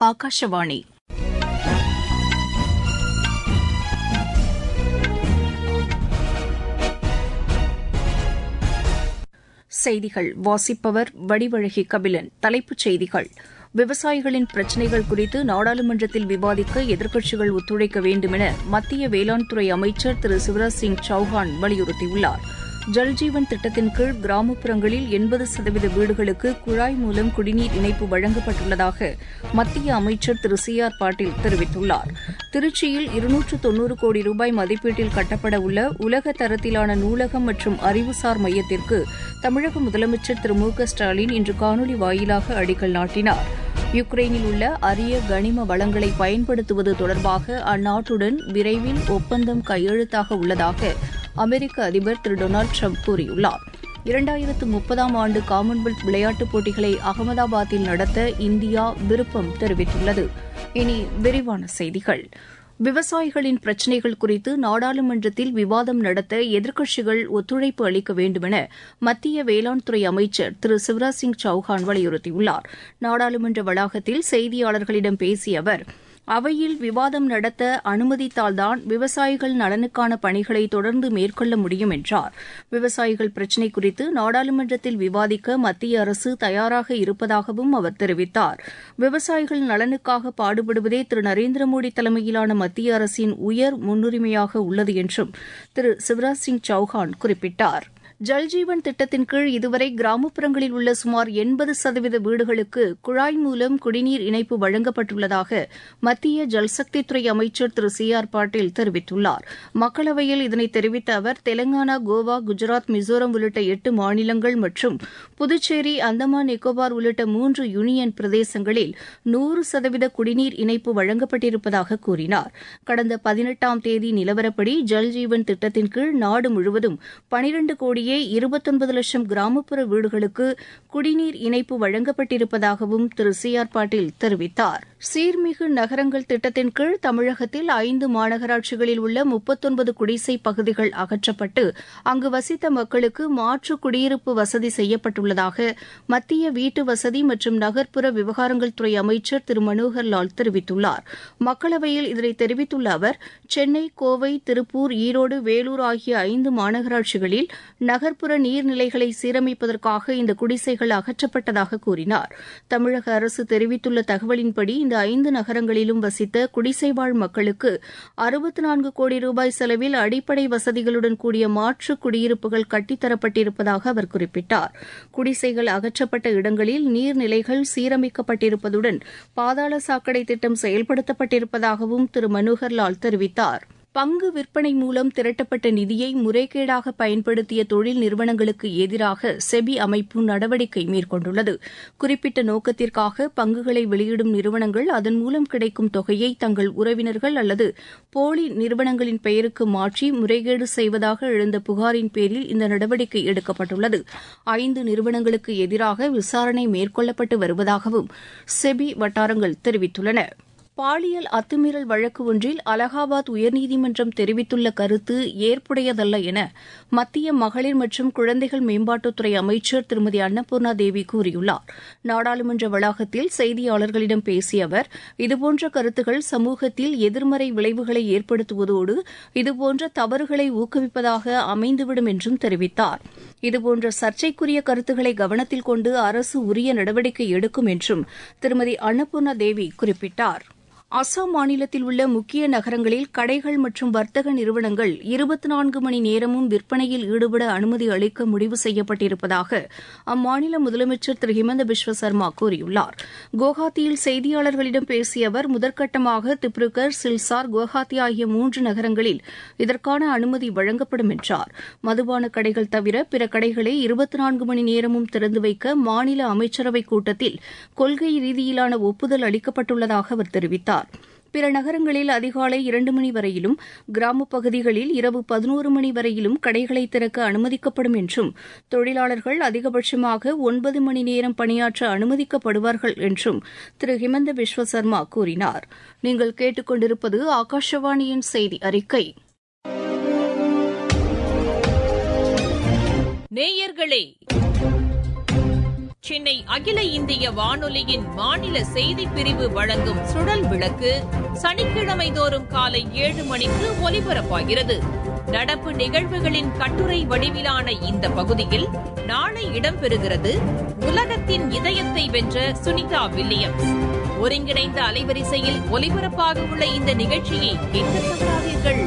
ஆகாஷவாணி செய்திகள் வாசிப்பவர் வடிவழகி கபிலன் தலைப்புச் செய்திகள் விவசாயிகளின் பிரச்சினைகள் குறித்து நாடாளுமன்றத்தில் விவாதிக்க எதிர்க்கட்சிகள் ஒத்துழைக்க வேண்டுமென மத்திய வேளாண் துறை அமைச்சர் திரு சிவராஜ் சிங் சௌஹான் வலியுறுத்தியுள்ளார் ஜல்ஜீவன் திட்டத்தின் கீழ் கிராமப்புறங்களில் எண்பது சதவீத வீடுகளுக்கு குழாய் மூலம் குடிநீர் இணைப்பு வழங்கப்பட்டுள்ளதாக மத்திய அமைச்சர் திரு சி ஆர் பாட்டீல் தெரிவித்துள்ளார் திருச்சியில் இருநூற்று தொன்னூறு கோடி ரூபாய் மதிப்பீட்டில் கட்டப்பட உள்ள உலக தரத்திலான நூலகம் மற்றும் அறிவுசார் மையத்திற்கு தமிழக முதலமைச்சர் திரு மு க ஸ்டாலின் இன்று காணொலி வாயிலாக அடிக்கல் நாட்டினார் யுக்ரைனில் உள்ள அரிய கனிம வளங்களை பயன்படுத்துவது தொடர்பாக அந்நாட்டுடன் விரைவில் ஒப்பந்தம் கையெழுத்தாக உள்ளதாக அமெரிக்க அதிபர் திரு டொனால்டு ட்ரம்ப் கூறியுள்ளார் இரண்டாயிரத்து முப்பதாம் ஆண்டு காமன்வெல்த் விளையாட்டுப் போட்டிகளை அகமதாபாத்தில் நடத்த இந்தியா விருப்பம் தெரிவித்துள்ளது இனி விரிவான செய்திகள் விவசாயிகளின் பிரச்சினைகள் குறித்து நாடாளுமன்றத்தில் விவாதம் நடத்த எதிர்க்கட்சிகள் ஒத்துழைப்பு அளிக்க வேண்டுமென மத்திய வேளாண் துறை அமைச்சர் திரு சிவராஜ் சிங் சௌஹான் வலியுறுத்தியுள்ளார் நாடாளுமன்ற வளாகத்தில் செய்தியாளர்களிடம் பேசிய அவர் அவையில் விவாதம் நடத்த அனுமதித்தால்தான் விவசாயிகள் நலனுக்கான பணிகளை தொடர்ந்து மேற்கொள்ள முடியும் என்றார் விவசாயிகள் பிரச்சினை குறித்து நாடாளுமன்றத்தில் விவாதிக்க மத்திய அரசு தயாராக இருப்பதாகவும் அவர் தெரிவித்தார் விவசாயிகள் நலனுக்காக பாடுபடுவதே திரு நரேந்திர மோடி தலைமையிலான மத்திய அரசின் உயர் முன்னுரிமையாக உள்ளது என்றும் திரு சிவராஜ் சிங் சௌஹான் குறிப்பிட்டார் ஜல்ஜீவன் திட்டத்தின் கீழ் இதுவரை கிராமப்புறங்களில் உள்ள சுமார் எண்பது சதவீத வீடுகளுக்கு குழாய் மூலம் குடிநீர் இணைப்பு வழங்கப்பட்டுள்ளதாக மத்திய ஜல்சக்தித்துறை அமைச்சர் திரு சி ஆர் பாட்டீல் தெரிவித்துள்ளார் மக்களவையில் இதனை தெரிவித்த அவர் தெலங்கானா கோவா குஜராத் மிசோரம் உள்ளிட்ட எட்டு மாநிலங்கள் மற்றும் புதுச்சேரி அந்தமான் நிக்கோபார் உள்ளிட்ட மூன்று யூனியன் பிரதேசங்களில் நூறு சதவீத குடிநீர் இணைப்பு வழங்கப்பட்டிருப்பதாக கூறினார் கடந்த பதினெட்டாம் தேதி நிலவரப்படி ஜல்ஜீவன் திட்டத்தின் கீழ் நாடு முழுவதும் பனிரண்டு கோடி கோடியே இருபத்தொன்பது லட்சம் கிராமப்புற வீடுகளுக்கு குடிநீர் இணைப்பு வழங்கப்பட்டிருப்பதாகவும் திரு சி ஆர் பாட்டீல் தெரிவித்தார் சீர்மிகு நகரங்கள் திட்டத்தின் கீழ் தமிழகத்தில் ஐந்து மாநகராட்சிகளில் உள்ள முப்பத்தொன்பது குடிசை பகுதிகள் அகற்றப்பட்டு அங்கு வசித்த மக்களுக்கு மாற்று குடியிருப்பு வசதி செய்யப்பட்டுள்ளதாக மத்திய வீட்டு வசதி மற்றும் நகர்ப்புற விவகாரங்கள் துறை அமைச்சர் திரு மனோகர் லால் தெரிவித்துள்ளார் மக்களவையில் இதனை தெரிவித்துள்ள அவர் சென்னை கோவை திருப்பூர் ஈரோடு வேலூர் ஆகிய ஐந்து மாநகராட்சிகளில் நகர்ப்புற நீர்நிலைகளை சீரமைப்பதற்காக இந்த குடிசைகள் அகற்றப்பட்டதாக கூறினார் தமிழக அரசு தெரிவித்துள்ள தகவலின்படி இந்த ஐந்து நகரங்களிலும் வசித்த குடிசைவாழ் மக்களுக்கு அறுபத்தி நான்கு கோடி ரூபாய் செலவில் அடிப்படை வசதிகளுடன் கூடிய மாற்று குடியிருப்புகள் கட்டித்தரப்பட்டிருப்பதாக அவர் குறிப்பிட்டார் குடிசைகள் அகற்றப்பட்ட இடங்களில் நீர்நிலைகள் சீரமைக்கப்பட்டிருப்பதுடன் பாதாள சாக்கடை திட்டம் செயல்படுத்தப்பட்டிருப்பதாகவும் திரு மனோகர்லால் தெரிவித்தார் பங்கு விற்பனை மூலம் திரட்டப்பட்ட நிதியை முறைகேடாக பயன்படுத்திய தொழில் நிறுவனங்களுக்கு எதிராக செபி அமைப்பு நடவடிக்கை மேற்கொண்டுள்ளது குறிப்பிட்ட நோக்கத்திற்காக பங்குகளை வெளியிடும் நிறுவனங்கள் அதன் மூலம் கிடைக்கும் தொகையை தங்கள் உறவினர்கள் அல்லது போலி நிறுவனங்களின் பெயருக்கு மாற்றி முறைகேடு செய்வதாக எழுந்த புகாரின் பேரில் இந்த நடவடிக்கை எடுக்கப்பட்டுள்ளது ஐந்து நிறுவனங்களுக்கு எதிராக விசாரணை மேற்கொள்ளப்பட்டு வருவதாகவும் செபி வட்டாரங்கள் தெரிவித்துள்ளன பாலியல் அத்துமீறல் வழக்கு ஒன்றில் அலகாபாத் உயர்நீதிமன்றம் தெரிவித்துள்ள கருத்து ஏற்புடையதல்ல என மத்திய மகளிர் மற்றும் குழந்தைகள் மேம்பாட்டுத்துறை அமைச்சர் திருமதி அன்னபூர்ணா தேவி கூறியுள்ளார் நாடாளுமன்ற வளாகத்தில் செய்தியாளர்களிடம் பேசிய அவர் இதுபோன்ற கருத்துகள் சமூகத்தில் எதிர்மறை விளைவுகளை ஏற்படுத்துவதோடு இதுபோன்ற தவறுகளை ஊக்குவிப்பதாக அமைந்துவிடும் என்றும் தெரிவித்தார் இதுபோன்ற சர்ச்சைக்குரிய கருத்துக்களை கவனத்தில் கொண்டு அரசு உரிய நடவடிக்கை எடுக்கும் என்றும் திருமதி அன்னபூர்ணா தேவி குறிப்பிட்டார் அசாம் மாநிலத்தில் உள்ள முக்கிய நகரங்களில் கடைகள் மற்றும் வர்த்தக நிறுவனங்கள் இருபத்தி நான்கு மணி நேரமும் விற்பனையில் ஈடுபட அனுமதி அளிக்க முடிவு செய்யப்பட்டிருப்பதாக அம்மாநில முதலமைச்சர் திரு ஹிமந்த பிஸ்வ சர்மா கூறியுள்ளார் குவஹாத்தியில் செய்தியாளர்களிடம் பேசிய அவர் முதற்கட்டமாக திப்ருகர் சில்சார் குவஹாத்தி ஆகிய மூன்று நகரங்களில் இதற்கான அனுமதி வழங்கப்படும் என்றார் மதுபான கடைகள் தவிர பிற கடைகளை இருபத்தி நான்கு மணி நேரமும் திறந்து வைக்க மாநில அமைச்சரவைக் கூட்டத்தில் கொள்கை ரீதியிலான ஒப்புதல் அளிக்கப்பட்டுள்ளதாக அவர் தெரிவித்தார் பிற நகரங்களில் அதிகாலை இரண்டு மணி வரையிலும் கிராமப் பகுதிகளில் இரவு பதினோரு மணி வரையிலும் கடைகளை திறக்க அனுமதிக்கப்படும் என்றும் தொழிலாளர்கள் அதிகபட்சமாக ஒன்பது மணி நேரம் பணியாற்ற அனுமதிக்கப்படுவார்கள் என்றும் திரு ஹிமந்த பிஸ்வ சர்மா கூறினார் நீங்கள் கேட்டுக்கொண்டிருப்பது ஆகாஷவாணியின் செய்தி அறிக்கை நேயர்களே சென்னை அகில இந்திய வானொலியின் மாநில செய்திப் பிரிவு வழங்கும் சுழல் விளக்கு சனிக்கிழமை தோறும் காலை ஏழு மணிக்கு ஒலிபரப்பாகிறது நடப்பு நிகழ்வுகளின் கட்டுரை வடிவிலான இந்த பகுதியில் நாளை இடம்பெறுகிறது உலகத்தின் இதயத்தை வென்ற சுனிதா வில்லியம்ஸ் ஒருங்கிணைந்த அலைவரிசையில் ஒலிபரப்பாக உள்ள இந்த நிகழ்ச்சியை கேட்க தவறாதீர்கள்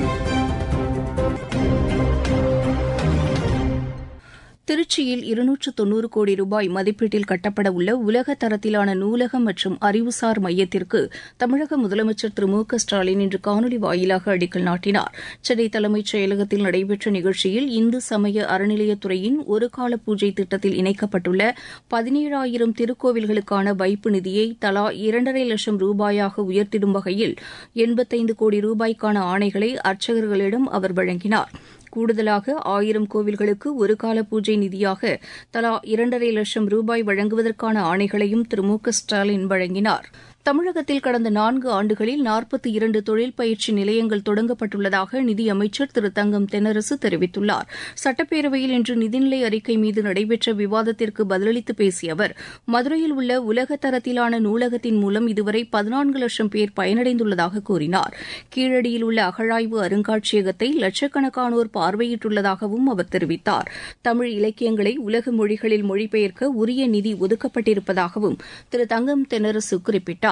திருச்சியில் இருநூற்று தொன்னூறு கோடி ரூபாய் மதிப்பீட்டில் கட்டப்பட உள்ள உலக தரத்திலான நூலகம் மற்றும் அறிவுசார் மையத்திற்கு தமிழக முதலமைச்சர் திரு மு க ஸ்டாலின் இன்று காணொலி வாயிலாக அடிக்கல் நாட்டினார் சென்னை தலைமைச் செயலகத்தில் நடைபெற்ற நிகழ்ச்சியில் இந்து சமய அறநிலையத்துறையின் ஒரு கால பூஜை திட்டத்தில் இணைக்கப்பட்டுள்ள பதினேழாயிரம் திருக்கோவில்களுக்கான வைப்பு நிதியை தலா இரண்டரை லட்சம் ரூபாயாக உயர்த்திடும் வகையில் எண்பத்தைந்து கோடி ரூபாய்க்கான ஆணைகளை அர்ச்சகர்களிடம் அவர் வழங்கினார் கூடுதலாக ஆயிரம் கோவில்களுக்கு ஒரு கால பூஜை நிதியாக தலா இரண்டரை லட்சம் ரூபாய் வழங்குவதற்கான ஆணைகளையும் திரு மு க ஸ்டாலின் வழங்கினார் தமிழகத்தில் கடந்த நான்கு ஆண்டுகளில் நாற்பத்தி இரண்டு தொழில் பயிற்சி நிலையங்கள் தொடங்கப்பட்டுள்ளதாக நிதியமைச்சர் திரு தங்கம் தென்னரசு தெரிவித்துள்ளார் சட்டப்பேரவையில் இன்று நிதிநிலை அறிக்கை மீது நடைபெற்ற விவாதத்திற்கு பதிலளித்து பேசிய அவர் மதுரையில் உள்ள உலக தரத்திலான நூலகத்தின் மூலம் இதுவரை பதினான்கு லட்சம் பேர் பயனடைந்துள்ளதாக கூறினார் கீழடியில் உள்ள அகழாய்வு அருங்காட்சியகத்தை லட்சக்கணக்கானோர் பார்வையிட்டுள்ளதாகவும் அவர் தெரிவித்தார் தமிழ் இலக்கியங்களை உலக மொழிகளில் மொழிபெயர்க்க உரிய நிதி ஒதுக்கப்பட்டிருப்பதாகவும் திரு தங்கம் தென்னரசு குறிப்பிட்டார்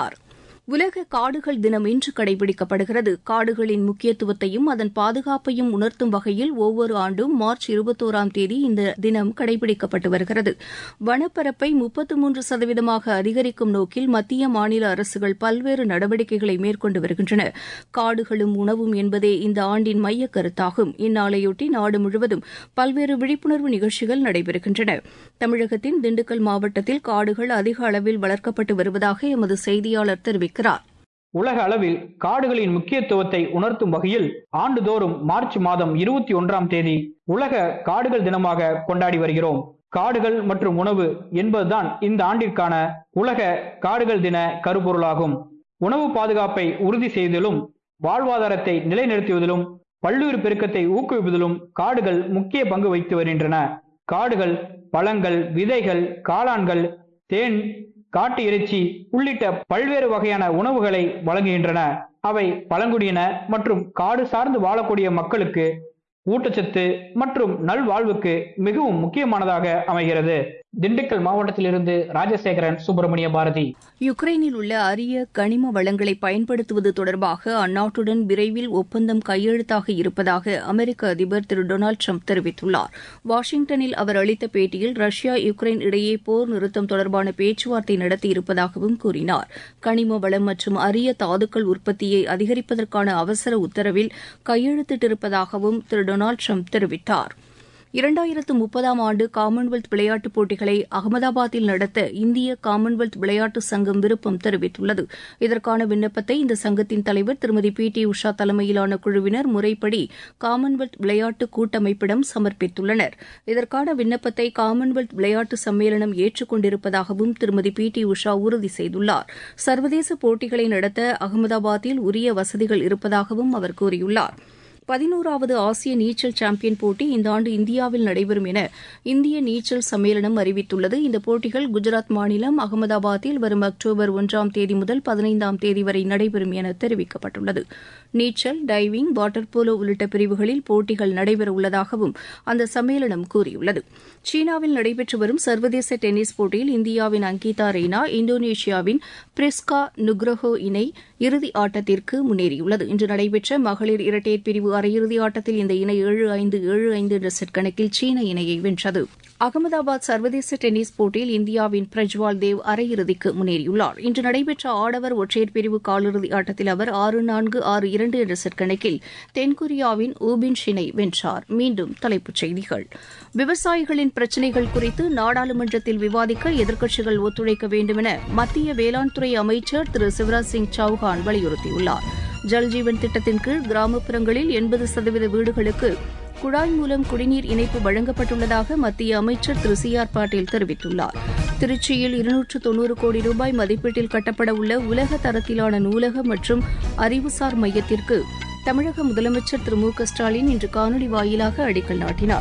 உலக காடுகள் தினம் இன்று கடைபிடிக்கப்படுகிறது காடுகளின் முக்கியத்துவத்தையும் அதன் பாதுகாப்பையும் உணர்த்தும் வகையில் ஒவ்வொரு ஆண்டும் மார்ச் இருபத்தோராம் தேதி இந்த தினம் கடைபிடிக்கப்பட்டு வருகிறது வனப்பரப்பை முப்பத்து மூன்று சதவீதமாக அதிகரிக்கும் நோக்கில் மத்திய மாநில அரசுகள் பல்வேறு நடவடிக்கைகளை மேற்கொண்டு வருகின்றன காடுகளும் உணவும் என்பதே இந்த ஆண்டின் மைய கருத்தாகும் இந்நாளையொட்டி நாடு முழுவதும் பல்வேறு விழிப்புணர்வு நிகழ்ச்சிகள் நடைபெறுகின்றன தமிழகத்தின் திண்டுக்கல் மாவட்டத்தில் காடுகள் அதிக அளவில் வளர்க்கப்பட்டு வருவதாக எமது செய்தியாளர் தெரிவிக்கிறார் உலக அளவில் காடுகளின் முக்கியத்துவத்தை உணர்த்தும் வகையில் ஆண்டுதோறும் மார்ச் மாதம் இருபத்தி ஒன்றாம் தேதி உலக காடுகள் தினமாக கொண்டாடி வருகிறோம் காடுகள் மற்றும் உணவு என்பதுதான் இந்த ஆண்டிற்கான உலக காடுகள் தின கருப்பொருளாகும் உணவு பாதுகாப்பை உறுதி செய்வதிலும் வாழ்வாதாரத்தை நிலைநிறுத்துவதிலும் பல்லுயிர் பெருக்கத்தை ஊக்குவிப்பதிலும் காடுகள் முக்கிய பங்கு வகித்து வருகின்றன காடுகள் பழங்கள் விதைகள் காளான்கள் தேன் காட்டு இறைச்சி உள்ளிட்ட பல்வேறு வகையான உணவுகளை வழங்குகின்றன அவை பழங்குடியின மற்றும் காடு சார்ந்து வாழக்கூடிய மக்களுக்கு ஊட்டச்சத்து மற்றும் நல்வாழ்வுக்கு மிகவும் முக்கியமானதாக அமைகிறது திண்டுக்கல் மாவட்டத்திலிருந்து ராஜசேகரன் சுப்பிரமணிய பாரதி யுக்ரைனில் உள்ள அரிய கனிம வளங்களை பயன்படுத்துவது தொடர்பாக அந்நாட்டுடன் விரைவில் ஒப்பந்தம் கையெழுத்தாக இருப்பதாக அமெரிக்க அதிபர் திரு டொனால்டு ட்ரம்ப் தெரிவித்துள்ளார் வாஷிங்டனில் அவர் அளித்த பேட்டியில் ரஷ்யா யுக்ரைன் இடையே போர் நிறுத்தம் தொடர்பான பேச்சுவார்த்தை நடத்தியிருப்பதாகவும் கூறினார் கனிம வளம் மற்றும் அரிய தாதுக்கள் உற்பத்தியை அதிகரிப்பதற்கான அவசர உத்தரவில் கையெழுத்திட்டிருப்பதாகவும் திரு டொனால்டு ட்ரம்ப் தெரிவித்தார் இரண்டாயிரத்து முப்பதாம் ஆண்டு காமன்வெல்த் விளையாட்டுப் போட்டிகளை அகமதாபாத்தில் நடத்த இந்திய காமன்வெல்த் விளையாட்டு சங்கம் விருப்பம் தெரிவித்துள்ளது இதற்கான விண்ணப்பத்தை இந்த சங்கத்தின் தலைவர் திருமதி பி டி உஷா தலைமையிலான குழுவினர் முறைப்படி காமன்வெல்த் விளையாட்டு கூட்டமைப்பிடம் சமர்ப்பித்துள்ளனர் இதற்கான விண்ணப்பத்தை காமன்வெல்த் விளையாட்டு சம்மேளனம் ஏற்றுக்கொண்டிருப்பதாகவும் திருமதி பி டி உஷா உறுதி செய்துள்ளார் சர்வதேச போட்டிகளை நடத்த அகமதாபாத்தில் உரிய வசதிகள் இருப்பதாகவும் அவர் கூறியுள்ளார் பதினோராவது ஆசிய நீச்சல் சாம்பியன் போட்டி இந்த ஆண்டு இந்தியாவில் நடைபெறும் என இந்திய நீச்சல் சம்மேளனம் அறிவித்துள்ளது இந்த போட்டிகள் குஜராத் மாநிலம் அகமதாபாத்தில் வரும் அக்டோபர் ஒன்றாம் தேதி முதல் பதினைந்தாம் தேதி வரை நடைபெறும் என தெரிவிக்கப்பட்டுள்ளது நீச்சல் டைவிங் வாட்டர் போலோ உள்ளிட்ட பிரிவுகளில் போட்டிகள் நடைபெற உள்ளதாகவும் அந்த சம்மேளனம் கூறியுள்ளது சீனாவில் நடைபெற்று வரும் சர்வதேச டென்னிஸ் போட்டியில் இந்தியாவின் அங்கிதா ரெய்னா இந்தோனேஷியாவின் பிரிஸ்கா நுக்ரஹோ இணை இறுதி ஆட்டத்திற்கு முன்னேறியுள்ளது இன்று நடைபெற்ற மகளிர் இரட்டையர் பிரிவு அரையிறுதி ஆட்டத்தில் இந்த இணை ஏழு ஐந்து ஏழு ஐந்து என்ற செட் கணக்கில் சீன இணையை வென்றது அகமதாபாத் சர்வதேச டென்னிஸ் போட்டியில் இந்தியாவின் பிரஜ்வால் தேவ் அரையிறுதிக்கு முன்னேறியுள்ளார் இன்று நடைபெற்ற ஆடவர் ஒற்றையர் பிரிவு காலிறுதி ஆட்டத்தில் அவர் ஆறு நான்கு ஆறு இரண்டு என்ற செட் கணக்கில் தென்கொரியாவின் ஊபின் ஷினை வென்றார் மீண்டும் தலைப்புச் செய்திகள் விவசாயிகளின் பிரச்சினைகள் குறித்து நாடாளுமன்றத்தில் விவாதிக்க எதிர்க்கட்சிகள் ஒத்துழைக்க வேண்டுமென மத்திய வேளாண் துறை அமைச்சர் திரு சிவராஜ் சிங் சௌஹான் வலியுறுத்தியுள்ளார் ஜல்ஜீவன் திட்டத்தின் கீழ் கிராமப்புறங்களில் எண்பது சதவீத வீடுகளுக்கு குழாய் மூலம் குடிநீர் இணைப்பு வழங்கப்பட்டுள்ளதாக மத்திய அமைச்சர் திரு சி ஆர் பாட்டீல் தெரிவித்துள்ளார் திருச்சியில் இருநூற்று தொன்னூறு கோடி ரூபாய் மதிப்பீட்டில் கட்டப்பட உள்ள உலக தரத்திலான நூலக மற்றும் அறிவுசார் மையத்திற்கு தமிழக முதலமைச்சர் திரு மு க ஸ்டாலின் இன்று காணொலி வாயிலாக அடிக்கல் நாட்டினார்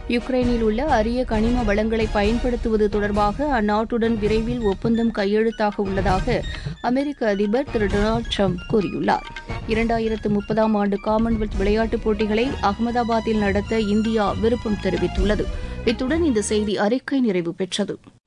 யுக்ரைனில் உள்ள அரிய கனிம வளங்களை பயன்படுத்துவது தொடர்பாக அந்நாட்டுடன் விரைவில் ஒப்பந்தம் கையெழுத்தாக உள்ளதாக அமெரிக்க அதிபர் திரு டொனால்டு ட்ரம்ப் கூறியுள்ளார் இரண்டாயிரத்து முப்பதாம் ஆண்டு காமன்வெல்த் விளையாட்டுப் போட்டிகளை அகமதாபாத்தில் நடத்த இந்தியா விருப்பம் தெரிவித்துள்ளது இத்துடன் இந்த செய்தி அறிக்கை நிறைவு பெற்றது